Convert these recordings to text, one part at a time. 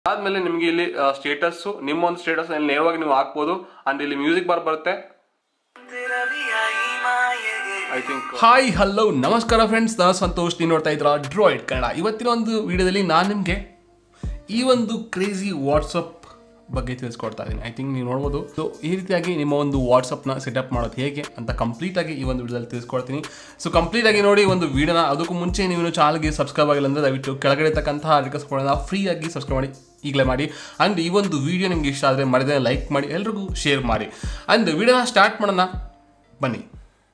ಆದ್ಮೇಲೆ ನಿಮ್ಗೆ ಇಲ್ಲಿ ಸ್ಟೇಟಸ್ ನಿಮ್ಮ ಒಂದು ಸ್ಟೇಟಸ್ ನೇರವಾಗಿ ನೀವು ಹಾಕ್ಬೋದು ಅಂಡ್ ಇಲ್ಲಿ ಮ್ಯೂಸಿಕ್ ಬಾರ್ ಬರುತ್ತೆ ಐ ಥಿಂಕ್ ಹಾಯ್ ಹಲೋ ನಮಸ್ಕಾರ ಫ್ರೆಂಡ್ಸ್ ನಾನು ಸಂತೋಷ್ ನೀವು ನೋಡ್ತಾ ಇದ್ರ ಡ್ರಾಯ್ಡ್ ಕನ್ನಡ ಇವತ್ತಿನ ಒಂದು ವಿಡಿಯೋದಲ್ಲಿ ನಾನು ನಿಮಗೆ ಈ ಒಂದು ಕ್ರೇಜಿ ವಾಟ್ಸಪ್ ಬಗ್ಗೆ ತಿಳಿಸ್ಕೊಡ್ತಾ ಇದ್ದೀನಿ ಐ ಥಿಂಕ್ ನೀವು ನೋಡ್ಬೋದು ಸೊ ಈ ರೀತಿಯಾಗಿ ನಿಮ್ಮ ಒಂದು ವಾಟ್ಸಪ್ನ ಸೆಟಪ್ ಮಾಡೋದು ಹೇಗೆ ಅಂತ ಕಂಪ್ಲೀಟಾಗಿ ಈ ಒಂದು ವಿಡಿಯೋದಲ್ಲಿ ತಿಳಿಸ್ಕೊಡ್ತೀನಿ ಸೊ ಕಂಪ್ಲೀಟಾಗಿ ನೋಡಿ ಒಂದು ವಿಡಿಯೋನ ಅದಕ್ಕೂ ಮುಂಚೆ ನೀವು ಚಾನಲ್ಗೆ ಸಬ್ಸ್ಕ್ರೈಬ್ ಆಗಿಲ್ಲ ಅಂದರೆ ದಯವಿಟ್ಟು ಕೆಳಗಡೆ ಇರ್ತಕ್ಕಂತಹ ರಿಕ್ವೆಸ್ಟ್ಗಳನ್ನ ಫ್ರೀಯಾಗಿ ಸಬ್ಸ್ಕ್ರೈಬ್ ಮಾಡಿ ಈಗಲೇ ಮಾಡಿ ಆ್ಯಂಡ್ ಈ ಒಂದು ವಿಡಿಯೋ ನಿಮಗೆ ಇಷ್ಟ ಆದರೆ ಮರದೇ ಲೈಕ್ ಮಾಡಿ ಎಲ್ರಿಗೂ ಶೇರ್ ಮಾಡಿ ಆ್ಯಂಡ್ ವಿಡಿಯೋನ ಸ್ಟಾರ್ಟ್ ಮಾಡೋಣ ಬನ್ನಿ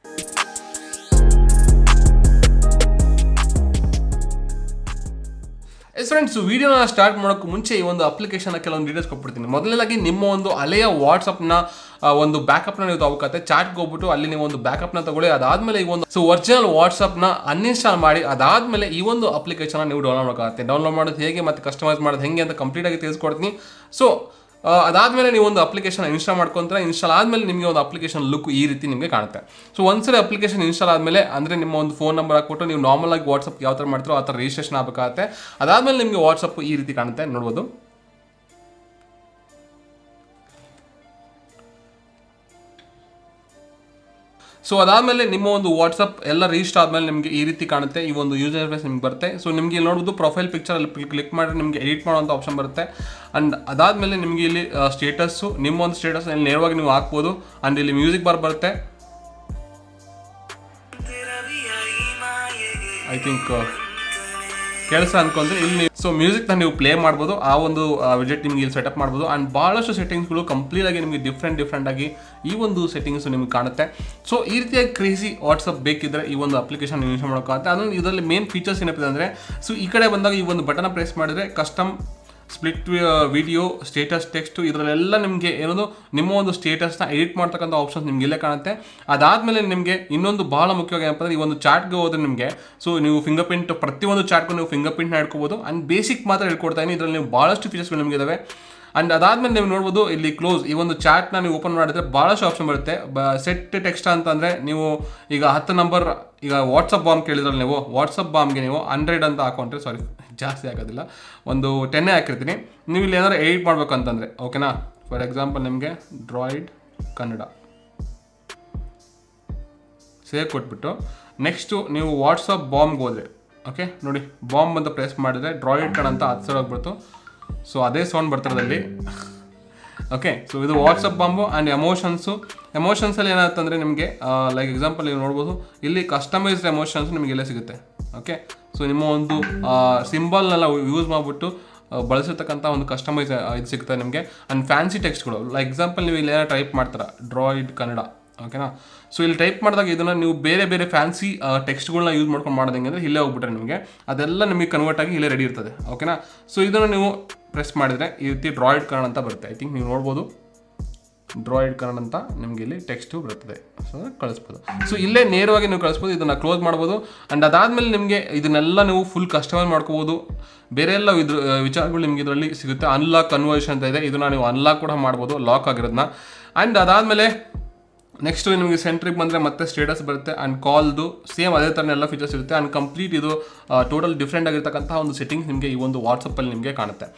ಎಸ್ ಫ್ರೆಂಡ್ಸ್ ವಿಡಿಯೋನ ಸ್ಟಾರ್ಟ್ ಮಾಡೋಕ್ಕೂ ಮುಂಚೆ ಈ ಒಂದು ಅಪ್ಲಿಕೇಶನ್ ಕೆಲವೊಂದು ಡೀಟೇಲ್ಸ್ ಕೊಟ್ಬಿಡ್ತೀನಿ ಮೊದಲನೇದಾಗಿ ನಿಮ್ಮ ಒಂದು ಹಳೆಯ ವಾಟ್ಸಪ್ನ ಒಂದು ಬ್ಯಾಕಪ್ನ ನೀವು ತಗೋಕತ್ತೆ ಚಾಟ್ಗೆ ಹೋಗ್ಬಿಟ್ಟು ಅಲ್ಲಿ ನೀವು ಒಂದು ಬ್ಯಾಕಪ್ನ ತಗೊಳ್ಳಿ ಅದಾದ್ಮೇಲೆ ಈ ಒಂದು ಸೊ ಒರಿಜಿನಲ್ ವಾಟ್ಸಪ್ನ ಅನ್ಇನ್ಸ್ಟಾಲ್ ಮಾಡಿ ಅದಾದ್ಮೇಲೆ ಈ ಒಂದು ಅಪ್ಲಿಕೇಶನ್ ನೀವು ಡೌನ್ಲೋಡ್ ಮಾಡೋಕ್ಕಾಗುತ್ತೆ ಡೌನ್ಲೋಡ್ ಮಾಡೋದು ಹೇಗೆ ಮತ್ತು ಕಸ್ಟಮೈಸ್ ಮಾಡೋದು ಹೆಂಗೆ ಅಂತ ಕಂಪ್ಲೀಟಾಗಿ ತಿಳಿಸ್ಕೊಡ್ತೀನಿ ಸೊ ಆ, ಅದಾದ್ಮೇಲೆ ನೀವು ಒಂದು ಅಪ್ಲಿಕೇಶನ್ ಇನ್ಸ್ಟಾಲ್ ಮಾಡ್ಕೊಂತಾರೆ ಇನ್ಸ್ಟಾಲ್ ಆದಮೇಲೆ ನಿಮಗೆ ಒಂದು ಅಪ್ಲಿಕೇಶನ್ ಲುಕ್ ಈ ರೀತಿ ನಿಮಗೆ ಕಾಣುತ್ತೆ ಸೊ ಒಂದ್ಸರಿ ಅಪ್ಲಿಕೇಶನ್ ಇನ್ಸ್ಟಾಲ್ ಆದಮೇಲೆ ಅಂದರೆ ನಿಮ್ಮ ಒಂದು ಫೋನ್ ನಂಬರ್ ಹಾಕ್ಬಿಟ್ಟು ನೀವು ನಾರ್ಮಲ್ ಆಗಿ ವಾಟ್ಸಪ್ ಯಾವ ಥರ ಮಾಡ್ತೀರೋ ಆ ಥರ ರಿಜಿಸ್ಟ್ರೇಷನ್ ಆಗಬೇಕಾಗುತ್ತೆ ಅದಾದ್ಮೇಲೆ ನಿಮಗೆ ವಾಟ್ಸಪ್ ಈ ರೀತಿ ಕಾಣುತ್ತೆ ನೋಡ್ಬೋದು ಸೊ ಅದಾದಮೇಲೆ ನಿಮ್ಮ ಒಂದು ವಾಟ್ಸಪ್ ಎಲ್ಲ ರಿಜಿಸ್ಟರ್ ಆದಮೇಲೆ ನಿಮಗೆ ಈ ರೀತಿ ಕಾಣುತ್ತೆ ಈ ಒಂದು ಯೂಸರ್ ಫೇಸ್ ನಿಮ್ಗೆ ಬರುತ್ತೆ ಸೊ ನಿಮಗೆ ಇಲ್ಲಿ ನೋಡ್ಬೋದು ಪ್ರೊಫೈಲ್ ಪಿಕ್ಚರ್ ಅಲ್ಲಿ ಕ್ಲಿಕ್ ಮಾಡಿದ್ರೆ ನಿಮಗೆ ಎಡಿಟ್ ಮಾಡುವಂಥ ಆಪ್ಷನ್ ಬರುತ್ತೆ ಆ್ಯಂಡ್ ಅದಾದಮೇಲೆ ನಿಮಗೆ ಇಲ್ಲಿ ಸ್ಟೇಟಸ್ಸು ನಿಮ್ಮ ಒಂದು ಸ್ಟೇಟಸ್ ಅಲ್ಲಿ ನೇರವಾಗಿ ನೀವು ಹಾಕ್ಬೋದು ಆ್ಯಂಡ್ ಇಲ್ಲಿ ಮ್ಯೂಸಿಕ್ ಬಾರ್ ಬರುತ್ತೆ ಐ ಥಿಂಕ್ ಕೆಲಸ ಅನ್ಕೊಂಡ್ರೆ ಇಲ್ಲಿ ಸೊ ಮ್ಯೂಸಿಕ್ನ ನೀವು ಪ್ಲೇ ಮಾಡ್ಬೋದು ಆ ಒಂದು ವಿಜೆಟ್ ನಿಮಗೆ ಇಲ್ಲಿ ಸೆಟಪ್ ಮಾಡ್ಬೋದು ಆ್ಯಂಡ್ ಭಾಳಷ್ಟು ಸೆಟ್ಟಿಂಗ್ಸ್ಗಳು ಕಂಪ್ಲೀಟ್ ಆಗಿ ನಿಮಗೆ ಡಿಫ್ರೆಂಟ್ ಡಿಫ್ರೆಂಟ್ ಆಗಿ ಈ ಒಂದು ಸೆಟ್ಟಿಂಗ್ಸ್ ನಿಮಗೆ ಕಾಣುತ್ತೆ ಸೊ ಈ ರೀತಿಯಾಗಿ ಕ್ರೇಜಿ ವಾಟ್ಸಪ್ ಬೇಕಿದ್ರೆ ಈ ಒಂದು ಅಪ್ಲಿಕೇಶನ್ ಯೂಸ್ ಮಾಡೋಕ್ಕಾಗುತ್ತೆ ಅದನ್ನು ಇದರಲ್ಲಿ ಮೇನ್ ಫೀಚರ್ಸ್ ಏನಪ್ಪಿದೆ ಅಂದರೆ ಸೊ ಈ ಕಡೆ ಬಂದಾಗ ಈ ಒಂದು ಬಟನ್ ಪ್ರೆಸ್ ಮಾಡಿದ್ರೆ custom split video status text ಇದರಲ್ಲೆಲ್ಲ ನಿಮಗೆ ಏನದು ನಿಮ್ಮ ಒಂದು ಸ್ಟೇಟಸ್ನ ಎಡಿಟ್ ಮಾಡ್ತಕ್ಕಂಥ ಆಪ್ಷನ್ಸ್ ನಿಮ್ಗೆ ಇಲ್ಲೇ ಕಾಣುತ್ತೆ ಅದಾದಮೇಲೆ ನಿಮಗೆ ಇನ್ನೊಂದು ಬಹಳ ಮುಖ್ಯವಾಗಿ ಏನಪ್ಪ ಅಂದರೆ ಈ ಒಂದು ಚಾಟ್ಗೆ ಹೋದ್ರೆ ನಿಮಗೆ ಸೊ ನೀವು ಫಿಂಗರ್ ಪ್ರಿಂಟ್ ಪ್ರತಿಯೊಂದು ಚಾಟ್ಗೂ ನೀವು ಫಿಂಗರ್ ಪ್ರಿಂಟ್ನ ಇಟ್ಕೋಬೋದು ಆ್ಯಂಡ್ ಬೇಸಿಕ್ ಮಾತ್ರ ಹೇಳ್ಕೊಡ್ತಾ ಇದ್ದೀನಿ ಇದರಲ್ಲಿ ನೀವು ಭಾಳಷ್ಟು ಫೀಚರ್ಸ್ಗಳು ನಿಮಗೆ ಇದಾವೆ ಆ್ಯಂಡ್ ಅದಾದಮೇಲೆ ನೀವು ನೋಡ್ಬೋದು ಇಲ್ಲಿ ಕ್ಲೋಸ್ ಈ ಒಂದು ಚಾಟ್ನ ನೀವು ಓಪನ್ ಮಾಡಿದ್ರೆ ಭಾಳಷ್ಟು ಆಪ್ಷನ್ ಬರುತ್ತೆ ಬ ಸೆಟ್ ಟೆಕ್ಸ್ಟ್ ಅಂತಂದರೆ ನೀವು ಈಗ ಹತ್ತು ನಂಬರ್ ಈಗ ವಾಟ್ಸಪ್ ಬಾಂಬ್ ಕೇಳಿದ್ರಲ್ಲ ನೀವು ವಾಟ್ಸಪ್ ಬಾಂಬ್ಗೆ ನೀವು ಹಂಡ್ರೆಡ್ ಅಂತ ಹಾಕೊಂಡ್ರೆ ಸಾರಿ ಜಾಸ್ತಿ ಆಗೋದಿಲ್ಲ ಒಂದು ಟೆನ್ನೇ ಹಾಕಿರ್ತೀನಿ ನೀವು ಇಲ್ಲಿ ಏನಾದ್ರು ಎಡಿಟ್ ಮಾಡ್ಬೇಕಂತಂದರೆ ಓಕೆನಾ ಫಾರ್ ಎಕ್ಸಾಂಪಲ್ ನಿಮಗೆ ಡ್ರಾಯ್ಡ್ ಕನ್ನಡ ಸೇವ್ ಕೊಟ್ಬಿಟ್ಟು ನೆಕ್ಸ್ಟು ನೀವು ವಾಟ್ಸಪ್ ಬಾಂಬ್ಗೆ ಹೋದರೆ ಓಕೆ ನೋಡಿ ಬಾಂಬ್ ಅಂತ ಪ್ರೆಸ್ ಮಾಡಿದ್ರೆ ಡ್ರಾಯ್ಡ್ ಕಣ ಅಂತ ಹತ್ತು ಸಾವಿರ ಹೋಗ್ಬಿಡ್ತು ಸೊ ಅದೇ ಸೌಂಡ್ ಬರ್ತಿರೋದಲ್ಲಿ ಓಕೆ ಸೊ ಇದು ವಾಟ್ಸಪ್ ಬಾಂಬು ಆ್ಯಂಡ್ ಎಮೋಷನ್ಸು ಎಮೋಷನ್ಸಲ್ಲಿ ಏನಾಗುತ್ತೆ ನಿಮಗೆ ಲೈಕ್ ಎಕ್ಸಾಂಪಲ್ ನೀವು ನೋಡ್ಬೋದು ಇಲ್ಲಿ ಕಸ್ಟಮೈಸ್ಡ್ ಎಮೋಷನ್ಸ್ ನಿಮಗೆ ಇಲ್ಲೇ ಸಿಗುತ್ತೆ ಓಕೆ ಸೊ ನಿಮ್ಮ ಒಂದು ಸಿಂಬಲ್ನೆಲ್ಲ ಯೂಸ್ ಮಾಡಿಬಿಟ್ಟು ಬಳಸಿರ್ತಕ್ಕಂಥ ಒಂದು ಕಸ್ಟಮೈಸ್ ಇದು ಸಿಗುತ್ತೆ ನಿಮಗೆ ಆ್ಯಂಡ್ ಫ್ಯಾನ್ಸಿ ಟೆಕ್ಸ್ಟ್ಗಳು ಲೈಕ್ ಎಕ್ಸಾಂಪಲ್ ನೀವು ಇಲ್ಲಿ ಏನೋ ಟೈಪ್ ಮಾಡ್ತೀರಾ ಡ್ರಾಯ್ಡ್ ಕನ್ನಡ ಓಕೆನಾ ಸೊ ಇಲ್ಲಿ ಟೈಪ್ ಮಾಡಿದಾಗ ಇದನ್ನು ನೀವು ಬೇರೆ ಬೇರೆ ಫ್ಯಾನ್ಸಿ ಟೆಕ್ಸ್ಟ್ಗಳನ್ನ ಯೂಸ್ ಮಾಡ್ಕೊಂಡು ಮಾಡೋದು ಹೆಂಗಂದ್ರೆ ಇಲ್ಲೇ ಹೋಗ್ಬಿಟ್ರೆ ನಿಮಗೆ ಅದೆಲ್ಲ ನಿಮಗೆ ಕನ್ವರ್ಟ್ ಆಗಿ ಇಲ್ಲೇ ರೆಡಿ ಇರ್ತದೆ ಓಕೆನಾ ಸೊ ಇದನ್ನು ನೀವು ಪ್ರೆಸ್ ಮಾಡಿದರೆ ಈ ರೀತಿ ಡ್ರಾಯ್ಡ್ ಕನ್ನಡ ಅಂತ ಬರುತ್ತೆ ಐ ಥಿಂಕ್ ನೀವು ನೋಡ್ಬೋದು ಡ್ರಾಯ್ಡ್ ಕನ್ನಡ ಅಂತ ನಿಮಗೆ ಇಲ್ಲಿ ಟೆಕ್ಸ್ಟು ಬರ್ತದೆ ಸೊ ಕಳಿಸ್ಬೋದು ಸೊ ಇಲ್ಲೇ ನೇರವಾಗಿ ನೀವು ಕಳಿಸ್ಬೋದು ಇದನ್ನು ಕ್ಲೋಸ್ ಮಾಡ್ಬೋದು ಆ್ಯಂಡ್ ಅದಾದಮೇಲೆ ನಿಮಗೆ ಇದನ್ನೆಲ್ಲ ನೀವು ಫುಲ್ ಕಸ್ಟಮೈಸ್ ಮಾಡ್ಕೋಬೋದು ಬೇರೆ ಎಲ್ಲ ಇದ್ರ ವಿಚಾರಗಳು ನಿಮಗೆ ಇದರಲ್ಲಿ ಸಿಗುತ್ತೆ ಅನ್ಲಾಕ್ ಕನ್ವರ್ಷನ್ ಅಂತ ಇದೆ ಇದನ್ನು ನೀವು ಅನ್ಲಾಕ್ ಕೂಡ ಮಾಡ್ಬೋದು ಲಾಕ್ ಆಗಿರೋದನ್ನ ಆ್ಯಂಡ್ ಅದಾದಮೇಲೆ ನೆಕ್ಸ್ಟ್ ನಿಮಗೆ ಸೆಂಟ್ರಿಗೆ ಬಂದರೆ ಮತ್ತೆ ಸ್ಟೇಟಸ್ ಬರುತ್ತೆ ಆ್ಯಂಡ್ ಕಾಲ್ದು ಸೇಮ್ ಅದೇ ಥರ ಎಲ್ಲ ಫೀಚರ್ಸ್ ಇರುತ್ತೆ ಆ್ಯಂಡ್ ಕಂಪ್ಲೀಟ್ ಇದು ಟೋಟಲ್ ಡಿಫ್ರೆಂಟ್ ಆಗಿರ್ತಕ್ಕಂಥ ಒಂದು ಸೆಟ್ಟಿಂಗ್ಸ್ ನಿಮಗೆ ಈ ಒಂದು ವಾಟ್ಸಪ್ಪಲ್ಲಿ ನಿಮಗೆ ಕಾಣುತ್ತೆ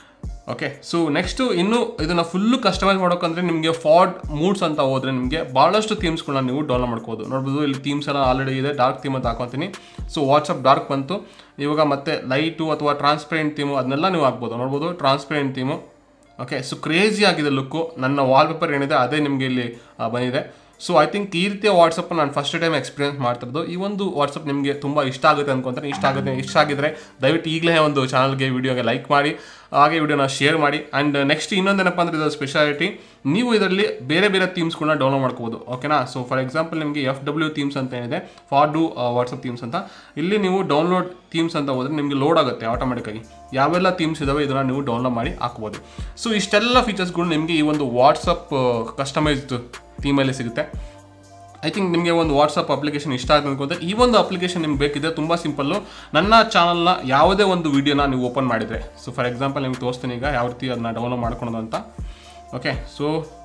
ಓಕೆ ಸೊ ನೆಕ್ಸ್ಟು ಇನ್ನು ಇದನ್ನು ಫುಲ್ಲು ಕಸ್ಟಮೈಸ್ ಮಾಡೋಕ್ಕಂದ್ರೆ ನಿಮಗೆ ಫಾಡ್ ಮೂಡ್ಸ್ ಅಂತ ಹೋದರೆ ನಿಮಗೆ ಭಾಳಷ್ಟು ಥೀಮ್ಸ್ಗಳನ್ನ ನೀವು ಡೌನ್ಲೋಡ್ ಮಾಡ್ಕೋಬೋದು ನೋಡ್ಬೋದು ಇಲ್ಲಿ ಥೀಮ್ಸ್ ಎಲ್ಲ ಆಲ್ರೆಡಿ ಇದೆ ಡಾರ್ಕ್ ಥೀಮ್ ಅಂತ ಹಾಕೊತೀನಿ ಸೊ ವಾಟ್ಸಪ್ ಡಾರ್ಕ್ ಬಂತು ಇವಾಗ ಮತ್ತೆ ಲೈಟು ಅಥವಾ ಟ್ರಾನ್ಸ್ಪರೆಂಟ್ ಥೀಮು ಅದನ್ನೆಲ್ಲ ನೀವು ಹಾಕ್ಬೋದು ನೋಡ್ಬೋದು transparent theme okay so crazy ಆಗಿದೆ ಲುಕ್ಕು ನನ್ನ ವಾಲ್ಪೇಪರ್ ಏನಿದೆ ಅದೇ ನಿಮಗೆ ಇಲ್ಲಿ ಆ, ಬಂದಿದೆ ಸೊ ಐ ಥಿಂಕ್ ಈ ರೀತಿಯ ವಾಟ್ಸಪ್ ನಾನು ಫಸ್ಟ್ ಟೈಮ್ ಎಕ್ಸ್ಪೀರಿಯನ್ಸ್ ಮಾಡ್ತಿರೋದು ಈ ಒಂದು ವಾಟ್ಸಪ್ ನಿಮಗೆ ತುಂಬ ಇಷ್ಟ ಆಗುತ್ತೆ ಅನ್ಕೊಂತಾರೆ ಇಷ್ಟ ಆಗುತ್ತೆ ಇಷ್ಟ ಆಗಿದ್ರೆ ದಯವಿಟ್ಟು ಈಗಲೇ ಒಂದು ಚಾನಲ್ಗೆ ವಿಡಿಯೋಗೆ ಲೈಕ್ ಮಾಡಿ ಹಾಗೆ ವಿಡಿಯೋನ ಶೇರ್ ಮಾಡಿ ಆ್ಯಂಡ್ ನೆಕ್ಸ್ಟ್ ಇನ್ನೊಂದೇನಪ್ಪ ಅಂದರೆ ಇದರ ಸ್ಪೆಷಾಲಿಟಿ ನೀವು ಇದರಲ್ಲಿ ಬೇರೆ ಬೇರೆ ಥೀಮ್ಸ್ಗಳನ್ನ ಡೌನ್ಲೋಡ್ ಮಾಡ್ಕೋಬೋದು ಓಕೆನಾ ಸೊ ಫಾರ್ ಎಕ್ಸಾಂಪಲ್ ನಿಮಗೆ ಎಫ್ ಡಬ್ಲ್ಯೂ ಥೀಮ್ಸ್ ಅಂತ ಏನಿದೆ ಫಾರ್ ಡು ವಾಟ್ಸಪ್ ಥೀಮ್ಸ್ ಅಂತ ಇಲ್ಲಿ ನೀವು ಡೌನ್ಲೋಡ್ ಥೀಮ್ಸ್ ಅಂತ ಹೋದರೆ ನಿಮಗೆ ಲೋಡ್ ಆಗುತ್ತೆ ಆಟೋಮೆಟಿಕ್ಕಾಗಿ ಯಾವೆಲ್ಲ ಥೀಮ್ಸ್ ಇದಾವೆ ಇದನ್ನು ನೀವು ಡೌನ್ಲೋಡ್ ಮಾಡಿ ಹಾಕ್ಬೋದು ಸೊ ಇಷ್ಟೆಲ್ಲ ಫೀಚರ್ಸ್ಗಳು ನಿಮಗೆ ಈ ಒಂದು ವಾಟ್ಸಪ್ ಕಸ್ಟಮೈಸ್ಡ್ ಥೀಮಲ್ಲಿ ಸಿಗುತ್ತೆ ಐ ಥಿಂಕ್ ನಿಮಗೆ ಒಂದು ವಾಟ್ಸಪ್ ಅಪ್ಲಿಕೇಶನ್ ಇಷ್ಟ ಆಗಿದೆ ಅನ್ಕೊಂಡ್ರೆ ಈ ಒಂದು ಅಪ್ಲಿಕೇಶನ್ ನಿಮ್ಗೆ ಬೇಕಿದೆ ತುಂಬ ಸಿಂಪಲ್ಲು ನನ್ನ ಚಾನಲ್ನ ಯಾವುದೇ ಒಂದು ವಿಡಿಯೋನ ನೀವು ಓಪನ್ ಮಾಡಿದರೆ ಸೊ ಫಾರ್ ಎಕ್ಸಾಂಪಲ್ ನಿಮ್ಗೆ ತೋರಿಸ್ತೀನಿ ಈಗ ಯಾವ ರೀತಿ ಅದನ್ನ ಡೌನ್ಲೋಡ್ ಮಾಡ್ಕೊಳೋದು ಅಂತ ಓಕೆ ಸೊ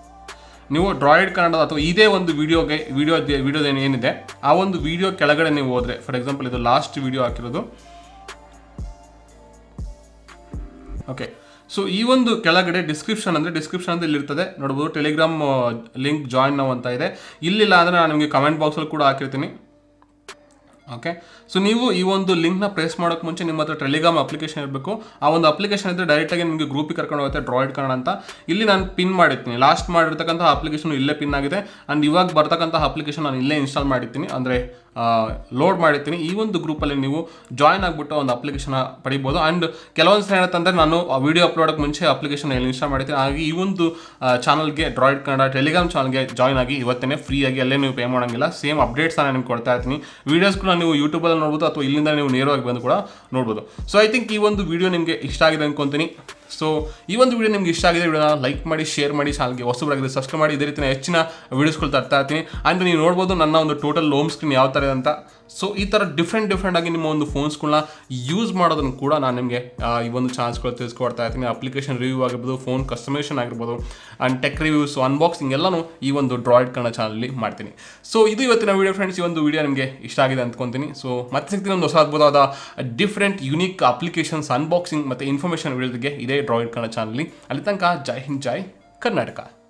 ನೀವು ಡ್ರಾಯ್ಡ್ ಕನ್ನಡ ಅಥವಾ ಇದೇ ಒಂದು ವಿಡಿಯೋಗೆ ವಿಡಿಯೋ ವಿಡಿಯೋದ ಏನಿದೆ ಆ ಒಂದು ವಿಡಿಯೋ ಕೆಳಗಡೆ ನೀವು ಹೋದರೆ ಫಾರ್ ಎಕ್ಸಾಂಪಲ್ ಇದು ಲಾಸ್ಟ್ ವಿಡಿಯೋ ಹಾಕಿರೋದು ಓಕೆ ಸೊ ಈ ಒಂದು ಕೆಳಗಡೆ ಡಿಸ್ಕ್ರಿಪ್ಷನ್ ಅಂದರೆ ಡಿಸ್ಕ್ರಿಪ್ಷನ್ ಅಂತ ಇಲ್ಲಿರ್ತದೆ ನೋಡ್ಬೋದು ಟೆಲಿಗ್ರಾಮ್ ಲಿಂಕ್ ಜಾಯಿನ್ ನಾವು ಅಂತ ಇದೆ ಇಲ್ಲಿಲ್ಲ ಅಂದರೆ ನಾನು ನಿಮಗೆ ಕಮೆಂಟ್ ಬಾಕ್ಸಲ್ಲಿ ಕೂಡ ಹಾಕಿರ್ತೀನಿ ಓಕೆ ಸೊ ನೀವು ಈ ಒಂದು ಲಿಂಕ್ನ ಪ್ರೆಸ್ ಮಾಡೋಕ್ಕೆ ಮುಂಚೆ ನಿಮ್ಮ ಹತ್ರ ಟೆಲಿಗ್ರಾಮ್ ಅಪ್ಲಿಕೇಶನ್ ಇರಬೇಕು ಆ ಒಂದು ಅಪ್ಲಿಕೇಶನ್ ಇದ್ದರೆ ಡೈರೆಕ್ಟಾಗಿ ನಿಮಗೆ ಗ್ರೂಪಿಗೆ ಕರ್ಕೊಂಡು ಹೋಗುತ್ತೆ ಡ್ರಾಯ್ಡ್ ಕನ್ನಡ ಅಂತ ಇಲ್ಲಿ ನಾನು ಪಿನ್ ಮಾಡಿರ್ತೀನಿ ಲಾಸ್ಟ್ ಮಾಡಿರ್ತಕ್ಕಂಥ ಅಪ್ಲಿಕೇಶನ್ ಇಲ್ಲೇ ಪಿನ್ ಆಗಿದೆ ಆ್ಯಂಡ್ ಇವಾಗ ಬರ್ತಕ್ಕಂಥ ಅಪ್ಲಿಕೇಶನ್ ನಾನು ಇಲ್ಲೇ ಇನ್ಸ್ಟಾಲ್ ಮಾಡಿರ್ತೀನಿ ಅಂದರೆ ಲೋಡ್ ಮಾಡಿರ್ತೀನಿ ಈ ಒಂದು ಗ್ರೂಪಲ್ಲಿ ನೀವು ಜಾಯ್ನ್ ಆಗಿಬಿಟ್ಟು ಒಂದು ಅಪ್ಲಿಕೇಶನ್ ಪಡಿಬೋದು ಆ್ಯಂಡ್ ಕೆಲವೊಂದು ಸಲ ಏನಂತಂದರೆ ನಾನು ವಿಡಿಯೋ ಅಪ್ಲೋಡೋಕ್ಕೆ ಮುಂಚೆ ಅಪ್ಲಿಕೇಶನ್ ಎಲ್ಲಿ ಇನ್ಸ್ಟಾಲ್ ಮಾಡಿರ್ತೀನಿ ಹಾಗೆ ಈ ಒಂದು ಚಾನಲ್ಗೆ ಡ್ರಾಯ್ಡ್ ಕನ್ನಡ ಟೆಲಿಗ್ರಾಮ್ ಚಾನಲ್ಗೆ ಜಾಯ್ನ್ ಆಗಿ ಇವತ್ತೇ ಫ್ರೀಯಾಗಿ ಅಲ್ಲೇ ನೀವು ಪೇ ಮಾಡೋಂಗಿಲ್ಲ ಸೇಮ್ ಅಪ್ಡೇಟ್ಸ್ ನಾನು ನಿಮ್ಗೆ ಕೊಡ್ತಾ ಇರ್ತೀನಿ ವೀಡಿಯೋಸ್ ಕೂಡ ನೀವು ಯೂಟ್ಯೂಬಲ್ಲಿ ನೋಡ್ಬೋದು ಅಥವಾ ಇಲ್ಲಿಂದ ನೀವು ನೇರವಾಗಿ ಬಂದು ಕೂಡ ನೋಡ್ಬೋದು ಸೊ ಐ ಥಿಂಕ್ ಈ ಒಂದು ವಿಡಿಯೋ ನಿಮಗೆ ಇಷ್ಟ ಆಗಿದೆ ಅನ್ಕೊಂತೀನಿ ಸೊ ಈ ಒಂದು ವಿಡಿಯೋ ನಿಮ್ಗೆ ಇಷ್ಟ ಆಗಿದೆ ವಿಡಿಯೋನ ಲೈಕ್ ಮಾಡಿ ಶೇರ್ ಮಾಡಿ ಚಾನಲ್ಗೆ ಹೊಸಬರಾಗಿದೆ ಸಬ್ಸ್ಕ್ರೈಬ್ ಮಾಡಿ ಇದೇ ರೀತಿಯ ಹೆಚ್ಚಿನ ವೀಡಿಯೋಸ್ಗಳು ತರ್ತಾ ಇರ್ತೀನಿ ಆ್ಯಂಡ್ ನೀವು ನೋಡ್ಬೋದು ನನ್ನ ಒಂದು ಟೋಟಲ್ ಲೋಮ್ ಸ್ಕ್ರೀನ್ ಯಾವ ಥರ ಇದೆ ಅಂತ ಸೊ ಈ ಥರ ಡಿಫ್ರೆಂಟ್ ಡಿಫ್ರೆಂಟ್ ಆಗಿ ನಿಮ್ಮ ಒಂದು ಫೋನ್ಸ್ಗಳನ್ನ ಯೂಸ್ ಮಾಡೋದನ್ನು ಕೂಡ ನಾನು ನಿಮಗೆ ಈ ಒಂದು ಚಾನ್ಸ್ಗಳು ತಿಳಿಸ್ಕೊಡ್ತಾ ಇರ್ತೀನಿ ಅಪ್ಲಿಕೇಶನ್ ರಿವ್ಯೂ ಆಗಿರ್ಬೋದು ಫೋನ್ ಕಸ್ಟಮೈಸೇಷನ್ ಆಗಿರ್ಬೋದು ಆ್ಯಂಡ್ ಟೆಕ್ ರಿವ್ಯೂಸ್ ಅನ್ಬಾಕ್ಸಿಂಗ್ ಎಲ್ಲನೂ ಈ ಒಂದು ಡ್ರಾಯ್ಡ್ ಕನ್ನಡ ಚಾನಲಲ್ಲಿ ಮಾಡ್ತೀನಿ ಸೊ ಇದು ಇವತ್ತಿನ ವಿಡಿಯೋ ಫ್ರೆಂಡ್ಸ್ ಈ ಒಂದು ವಿಡಿಯೋ ನಿಮಗೆ ಇಷ್ಟ ಆಗಿದೆ ಅಂದ್ಕೊತೀನಿ ಸೊ ಮತ್ತೆ ಸಿಗ್ತೀನಿ ಒಂದು ಹೊಸ ಅದ್ಭುತವಾದ ಡಿಫ್ರೆಂಟ್ ಯುನೀಕ್ ಅಪ್ಲಿಕೇಶನ್ಸ್ ಅನ್ಬಾಕ್ಸಿಂಗ್ ಮತ್ತು ಇನ್ಫಾರ್ಮೇಷನ್ ವಿಡಿಯೋದಿಗೆ ಇದೇ ಡ್ರಾಯ್ಡ್ ಕನ್ನಡ ಚಾನಲಲ್ಲಿ ಅಲ್ಲಿ ತನಕ ಜೈ ಹಿಂದ್ ಜೈ ಕರ್ನಾಟಕ